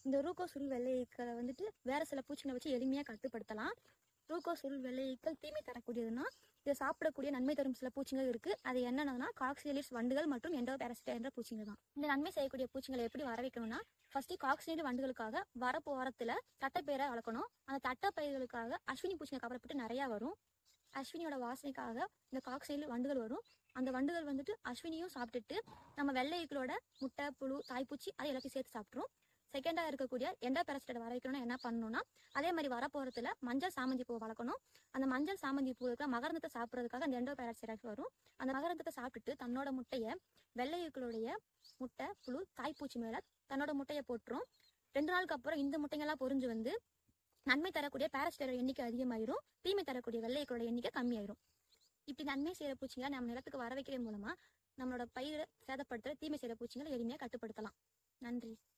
இந்த ரூகோ சுருள் வெள்ளையீக்களை வந்துட்டு வேற சில பூச்சிகளை வச்சு எளிமையாக கட்டுப்படுத்தலாம் ரூகோ சுருள் வெள்ளையீக்கள் தீமை தரக்கூடியதுன்னா இதை சாப்பிடக்கூடிய நன்மை தரும் சில பூச்சிகள் இருக்கு அது என்னென்னா காக்சியலிஸ் வண்டுகள் மற்றும் எண்டோ என்ற பூச்சிகள் தான் இந்த நன்மை செய்யக்கூடிய பூச்சிகளை எப்படி வர வைக்கணும்னா ஃபர்ஸ்ட் காக்சியல் வண்டுகளுக்காக வரப்பு ஓரத்துல தட்டைப்பயிரை வளர்க்கணும் அந்த தட்டைப்பயிர்களுக்காக அஸ்வினி பூச்சிகள் கவலைப்பட்டு நிறைய வரும் அஸ்வினியோட வாசனைக்காக இந்த காக்சைல் வண்டுகள் வரும் அந்த வண்டுகள் வந்துட்டு அஸ்வினியும் சாப்பிட்டுட்டு நம்ம வெள்ளை ஈக்களோட முட்டை புழு தாய்ப்பூச்சி அது எல்லாத்தையும் சேர்த்து சாப்பிட்ரும் செகண்டா இருக்கக்கூடிய எண்டா பேரஸ்டை வர வைக்கணும்னா என்ன பண்ணணும்னா அதே மாதிரி வரப்போறதுல மஞ்சள் சாமந்தி பூ வளர்க்கணும் அந்த மஞ்சள் சாமந்தி பூ இருக்கிற மகரந்தத்தை சாப்பிட்றதுக்காக அந்த எண்டோ பேரஸ்டை வரும் அந்த மகரந்தத்தை சாப்பிட்டுட்டு தன்னோட முட்டையை வெள்ளை ஈக்களுடைய முட்டை புழு தாய்ப்பூச்சி மேல தன்னோட முட்டையை போட்டுரும் ரெண்டு நாளுக்கு அப்புறம் இந்த முட்டைங்கெல்லாம் பொரிஞ்சு வந்து நன்மை தரக்கூடிய பேரஸ்டரோட எண்ணிக்கை அதிகமாயிரும் தீமை தரக்கூடிய வெள்ளையக்களோட எண்ணிக்கை கம்மியாயிரும் இப்படி நன்மை செய்யற பூச்சிங்க நம்ம நிலத்துக்கு வர வைக்கிறது மூலமா நம்மளோட பயிரை சேதப்படுத்துற தீமை செய்யற பூச்சிகளை எளிமையா கட்டுப்படுத்தலாம் நன்றி